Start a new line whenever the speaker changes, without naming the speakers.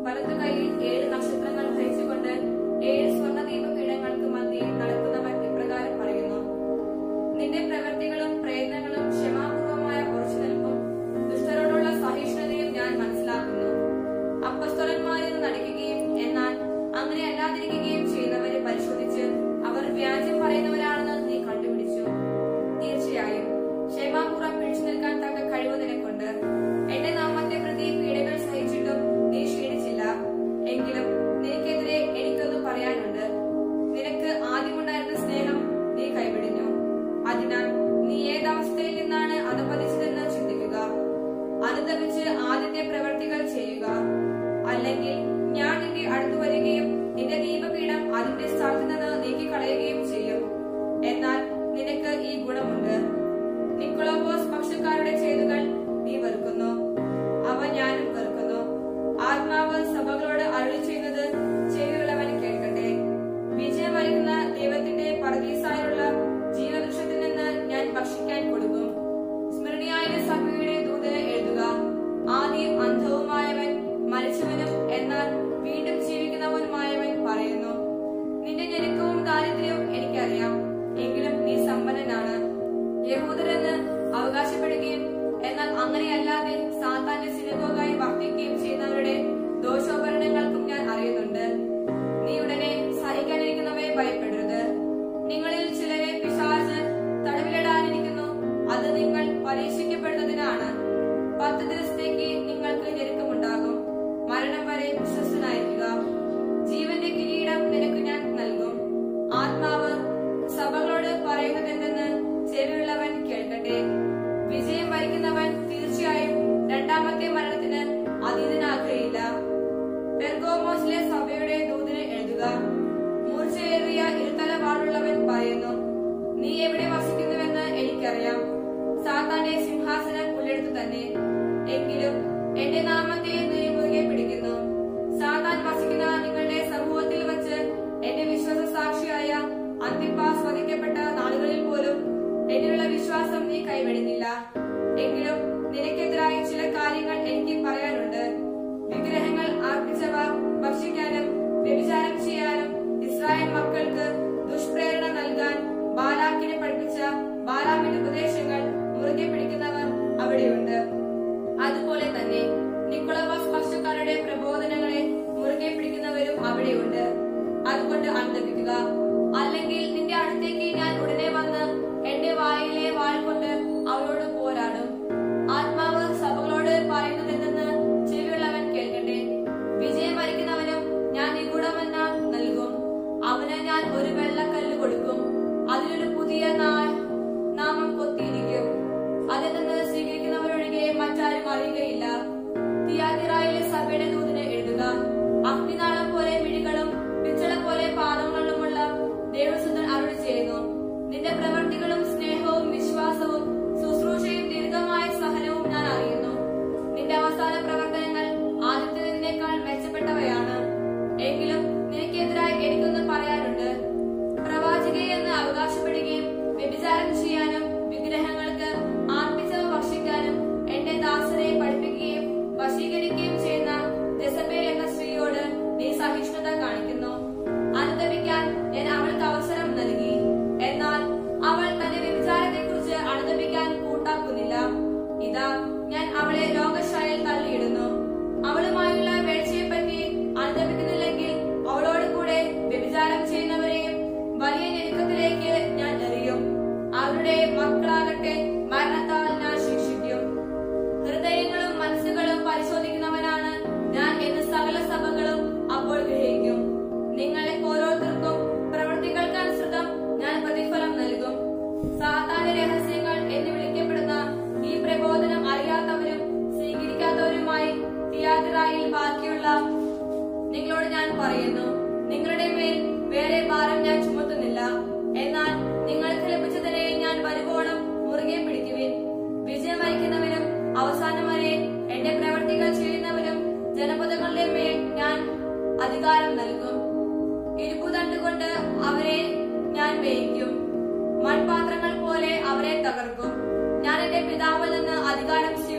വലതു കൈയിൽ ഏഴ് നക്ഷത്രങ്ങൾ ധരിച്ചുകൊണ്ട് ഏഴ് സ്വർണ്ണ ദീപപീഠങ്ങൾക്ക് മധ്യേ നടക്കുന്നവൻ ഇപ്രകാരം പറയുന്നു നിന്റെ പ്രവൃത്തികളും പ്രയത്നങ്ങളും ക്ഷമാപൂർവമായ ഉറച്ചുനിൽപ്പും ദുഷ്ടരോടുള്ള സഹിഷ്ണുതയും ഞാൻ മനസ്സിലാക്കുന്നു അപ്പസ്തോലന്മാരിൽ നടിക്കുകയും എന്നാൽ അങ്ങനെ അല്ലാതിരിക്കുകയും ചെയ്യുന്നവരെ പരിശോധിച്ച് അവർ വ്യാജം പറയുന്നവരാണെന്ന് നീ കണ്ടുപിടിച്ചു തീർച്ചയായും ക്ഷമാപൂർവ്വം പിടിച്ചു നിൽക്കാൻ തക്ക കഴിവ് നിനക്കുണ്ട് എന്റെ നാമത്തെ പ്രതി പീഡകൾ സഹിച്ചിട്ടും നീ ക്ഷീണിച്ചില്ല എങ്കിലും നിനക്കെതിരെ എനിക്കൊന്ന് പറയാനുണ്ട് നിനക്ക് ആദ്യമുണ്ടായിരുന്ന സ്നേഹം നീ കൈവിടിഞ്ഞു അതിനാൽ നീ ഏതവസ്ഥയിൽ നിന്നാണ് അധപതിച്ചതെന്ന് ചിന്തിക്കുക അനുദപിച്ച് ആദ്യത്തെ പ്രവർത്തികൾ ചെയ്യുക അല്ലെങ്കിൽ ഞാൻ നിന്റെ അടുത്തു വരികയും നിന്റെ ദീപപീഠം അതിന്റെ സ്ഥലത്ത് നിന്ന് നീക്കിക്കളയുകയും ചെയ്യും എന്നാൽ നിനക്ക് ഈ ഗുണമുണ്ട് നിക്കോളോബോസ് പക്ഷക്കാരുടെ ചെയ്തുകൾ നീ വെറുക്കുന്നു അവ ഞാനും വെറുക്കുന്നു ആത്മാവ് സഭകളോട് അരുളി ചെയ്യുന്നത് ചെവിയുള്ളവൻ കേൾക്കട്ടെ വിജയം വരിക്കുന്ന ദൈവത്തിന്റെ പരദീസായുള്ള ജീവവൃക്ഷത്തിൽ നിന്ന് ഞാൻ ഭക്ഷിക്കാൻ കൊടുക്കും സ്മൃണിയായ സഭയുടെ ദൂതന് എഴുതുക ആദ്യം അന്ധവുമായവൻ മരിച്ചവനും എന്നാൽ വീണ്ടും ജീവിക്കുന്നവനുമായവൻ പറയുന്നു നിന്റെ ഞെരുക്കവും ദാരിദ്ര്യവും എനിക്കറിയാം എങ്കിലും നീ സമ്പന്നനാണ് യഹൂദരെന്ന് അവകാശപ്പെടുകയും എന്നാൽ അങ്ങനെയല്ലാതെ സാത്താന്റെ സിനഗോഗായി വർത്തിക്കുകയും ചെയ്യുന്നവരുടെ ദോഷോപകരണങ്ങൾക്കും ഞാൻ അറിയുന്നുണ്ട് നീ ഉടനെ സഹിക്കാനിരിക്കുന്നവയെ ഭയപ്പെടരുത് നിങ്ങളിൽ ചിലരെ പിശാച് തടവിലിടാനിരിക്കുന്നു അത് നിങ്ങൾ പരീക്ഷിക്കപ്പെടുന്നതിനാണ് പത്ത് ദിവസത്തേക്ക് നിങ്ങൾക്ക് ഞെരുക്കമുണ്ടാകും മരണം വരെ വിശ്വസ്തനായിരിക്കുക ജീവന്റെ കിരീടം നിനക്ക് ഞാൻ നൽകും ആത്മാവ് സഭകളോട് പറയുന്നതെന്തെന്ന് ചെവിയുള്ളവൻ കേൾക്കട്ടെ വിജയം വരിക്കുന്നവൻ തീർച്ചയായും രണ്ടാമത്തെ മരണത്തിന് അതീതനാകുകയില്ല പെർഗോമോസിലെ സഭയുടെ ദൂതിന് എഴുതുക മൂർച്ചയേറിയ ഇരുതല വാളുള്ളവൻ പറയുന്നു നീ എവിടെ വസിക്കുന്നുവെന്ന് എനിക്കറിയാം സാത്താന്റെ സിംഹാസനം ഉള്ളിടത്തു തന്നെ എങ്കിലും എന്റെ നാമത്തെ നീ മുറുകെ പിടിക്കുന്നു സാത്താൻ വസിക്കുന്ന നിങ്ങളുടെ സമൂഹത്തിൽ വച്ച് എന്റെ വിശ്വാസ സാക്ഷിയായ അന്തിപ്പാസ് വധിക്കപ്പെട്ട നാളുകളിൽ പോലും എന്നിലുള്ള വിശ്വാസം നീ കൈവെടിഞ്ഞില്ല എങ്കിലും നിനക്കെതിരായ ചില കാര്യങ്ങൾ എനിക്ക് പറയാനുണ്ട് വിഗ്രഹങ്ങൾ അർപ്പിച്ചവ ഭക്ഷിക്കാനും വ്യഭിചാരം ചെയ്യാനും ഇസ്രായേൽ മക്കൾക്ക് ദുഷ്പ്രേരണ നൽകാൻ ബാലാക്കിനെ പഠിപ്പിച്ച ബാലാമിന്റെ ഉപദേശങ്ങൾ മുറുകെ പിടിക്കുന്നവർ അവിടെയുണ്ട് അതുപോലെ തന്നെ നിക്കോളവാസ് പക്ഷക്കാരുടെ പ്രബോധനങ്ങളെ മുറുകെ പിടിക്കുന്നവരും അവിടെയുണ്ട് അതുകൊണ്ട് അന്തപിക്കുക അല്ലെങ്കിൽ നിന്റെ അടുത്തേക്ക് ഞാൻ ഉടനെ വന്ന് എന്റെ വായിലെ വാൾ കൊണ്ട് അവരോട് പോരാടും ആത്മാവ് സഭകളോട് പറയുന്നതെന്തെന്ന് ചെവിയുള്ളവൻ കേൾക്കട്ടെ വിജയം വരിക്കുന്നവനും ഞാൻ നിഗൂഢമെന്ന നൽകും അവന് ഞാൻ ഒരു വെള്ളക്കല്ല് കൊടുക്കും അതിലൊരു പുതിയ നാ- നാമം കൊത്തിയിരിക്കും അതിൽ നിന്ന് സ്വീകരിക്കുന്നവരൊഴികെ മറ്റാരും അറിയുകയില്ല തിയാതിറായിലെ സഭയുടെ ദൂതിന് എഴുതുക അഗ്നിനാളം പോലെ മിഴികളും പിച്ചള പോലെ പാദങ്ങളുമുള്ള ദേവസുന്ദൻ അരുളി ചെയ്യുന്നു നിന്റെ പ്രവൃത്തികളും സ്നേഹവും വിശ്വാസവും ശുശ്രൂഷയും ദീർഘമായ സഹനവും ഞാൻ അറിയുന്നു നിന്റെ അവസാന പ്രവർത്തനങ്ങൾ ആദ്യത്തേതിനേക്കാൾ മെച്ചപ്പെട്ടവയാണ് എങ്കിലും നിനക്കെതിരായി എനിക്കൊന്ന് പറയാനുണ്ട് പ്രവാചകയെന്ന് അവകാശപ്പെടുകയും വ്യഭിചാരം ചെയ്യാനും വിഗ്രഹങ്ങൾക്ക് ആർപ്പിച്ചവ ഭക്ഷിക്കാനും എന്റെ ദാസരെ പഠിപ്പിക്കുകയും വശീകരിക്കുകയും ചെയ്യുന്ന ജസബേൽ എന്ന സ്ത്രീയോട് നീ സഹിഷ്ണുത കാണിക്കുന്നു അനുദപിക്കാൻ ഞാൻ അവൾക്ക് അവസരം നൽകി എന്നാൽ അവൾ തന്റെ വ്യഭിചാരത്തെക്കുറിച്ച് അനുദപിക്കാൻ കൂട്ടാക്കുന്നില്ല ഇതാ ഞാൻ അവളെ രോഗശാലയിൽ തള്ളിയിടുന്നു അവളുമായുള്ള വേഴ്ചയെപ്പറ്റി അനുദപിക്കുന്നില്ലെങ്കിൽ അവളോട് കൂടെ വ്യഭിചാരം ചെയ്യുന്നവരെയും വലിയ ഞെരുക്കത്തിലേക്ക് ഞാൻ എറിയും അവരുടെ മക്കളാകട്ടെ മരണത്താൽ ഞാൻ ശിക്ഷിക്കും ഹൃദയങ്ങളും മനസ്സുകളും പരിശോധിക്കുന്നവനാണ് ഞാൻ എന്ന് സകല സഭകളും അപ്പോൾ ഗ്രഹിക്കും നിങ്ങളെ ഓരോരുത്തർക്കും പ്രവൃത്തികൾക്കനുസൃതം ഞാൻ പ്രതിഫലം നൽകും സാധാരണ രഹസ്യങ്ങൾ എന്ന് വിളിക്കപ്പെടുന്ന ഈ പ്രബോധനം അറിയാത്തവരും സ്വീകരിക്കാത്തവരുമായി തിയാതിറായിൽ ബാക്കിയുള്ള നിങ്ങളോട് ഞാൻ പറയുന്നു നിങ്ങളുടെ മേൽ വേറെ ഭാരം ഞാൻ ചുമത്തുന്നില്ല എന്നാൽ നിങ്ങൾക്ക് ലഭിച്ചതിനെ ഞാൻ വരുവോളം മുറുകെ പിടിക്കുവിൻ വിജയം വഹിക്കുന്നവനും അവസാനം വരെ എന്റെ പ്രവർത്തികൾ ചെയ്യുന്നവരും ജനപദങ്ങളുടെ മേൽ ഞാൻ അധികാരം നൽകും ഇരുപ്പുതണ്ട് കൊണ്ട് അവരെ ഞാൻ വേയിക്കും മൺപാത്രങ്ങൾ പോലെ അവരെ തകർക്കും ഞാൻ എന്റെ പിതാവിൽ നിന്ന് അധികാരം